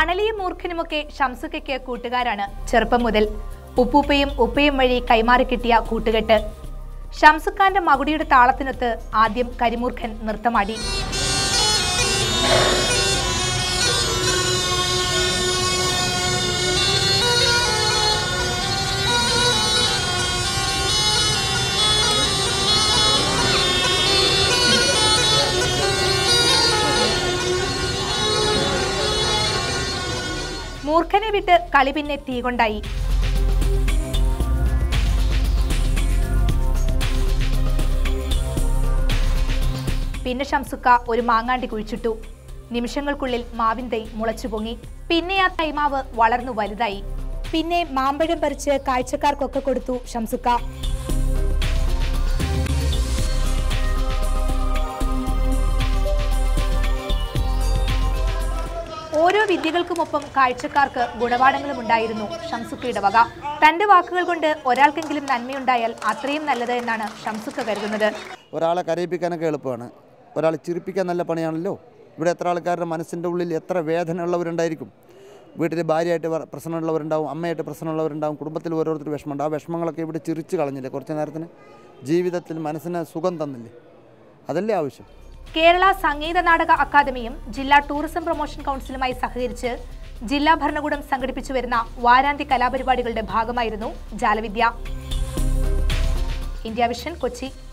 അണലിയും മൂർഖനുമൊക്കെ ഷംസുക്കയ്ക്ക് കൂട്ടുകാരാണ് ചെറുപ്പം മുതൽ ഉപ്പൂപ്പയും ഉപ്പയും വഴി കൈമാറി കിട്ടിയ കൂട്ടുകെട്ട് ഷംസുഖാന്റെ മകുടിയുടെ താളത്തിനൊത്ത് ആദ്യം കരിമൂർഖൻ നൃത്തമാടി മൂർഖനെ വിട്ട് കളി പിന്നെ തീ കൊണ്ടായി പിന്നെ ഷംസുക്ക ഒരു മാങ്ങാണ്ടി കുഴിച്ചിട്ടു നിമിഷങ്ങൾക്കുള്ളിൽ മാവിൻ തൈ മുളച്ചു പൊങ്ങി പിന്നെ ആ തൈമാവ് വളർന്നു വലുതായി പിന്നെ മാമ്പഴം പറിച്ച് കാഴ്ചക്കാർക്കൊക്കെ കൊടുത്തു ഷംസുക്ക ഓരോ വിദ്യകൾക്കുമൊപ്പം കാഴ്ചക്കാർക്ക് ഗുണപാഠങ്ങളും ഉണ്ടായിരുന്നു ഷംസുക്കയുടെ വക തന്റെ വാക്കുകൾ കൊണ്ട് ഒരാൾക്കെങ്കിലും നന്മയുണ്ടായാൽ അത്രയും നല്ലത് എന്നാണ് ഷംസുക്ക കരുതുന്നത് ഒരാളെ കരയിപ്പിക്കാനൊക്കെ എളുപ്പമാണ് ഒരാളെ ചിരിപ്പിക്കാൻ നല്ല പണിയാണല്ലോ ഇവിടെ എത്ര ആൾക്കാരുടെ മനസ്സിൻ്റെ ഉള്ളിൽ എത്ര വേദന ഉള്ളവരുണ്ടായിരിക്കും വീട്ടിൽ ഭാര്യയായിട്ട് വ- പ്രശ്നമുള്ളവരുണ്ടാവും അമ്മയായിട്ട് പ്രശ്നമുള്ളവരുണ്ടാവും കുടുംബത്തിൽ ഓരോരുത്തർ വിഷമമുണ്ട് ആ വിഷമങ്ങളൊക്കെ ഇവിടെ ചിരിച്ചു കളഞ്ഞില്ലേ കുറച്ച് നേരത്തിന് ജീവിതത്തിൽ മനസ്സിന് സുഖം തന്നില്ലേ അതല്ലേ ആവശ്യം കേരള സംഗീത നാടക അക്കാദമിയും ജില്ലാ ടൂറിസം പ്രൊമോഷൻ കൗൺസിലുമായി സഹകരിച്ച് ജില്ലാ ഭരണകൂടം സംഘടിപ്പിച്ചു വരുന്ന വാരാന്ത്യ കലാപരിപാടികളുടെ ഭാഗമായിരുന്നു ജാലവിദ്യ ഇന്ത്യ വിഷൻ കൊച്ചി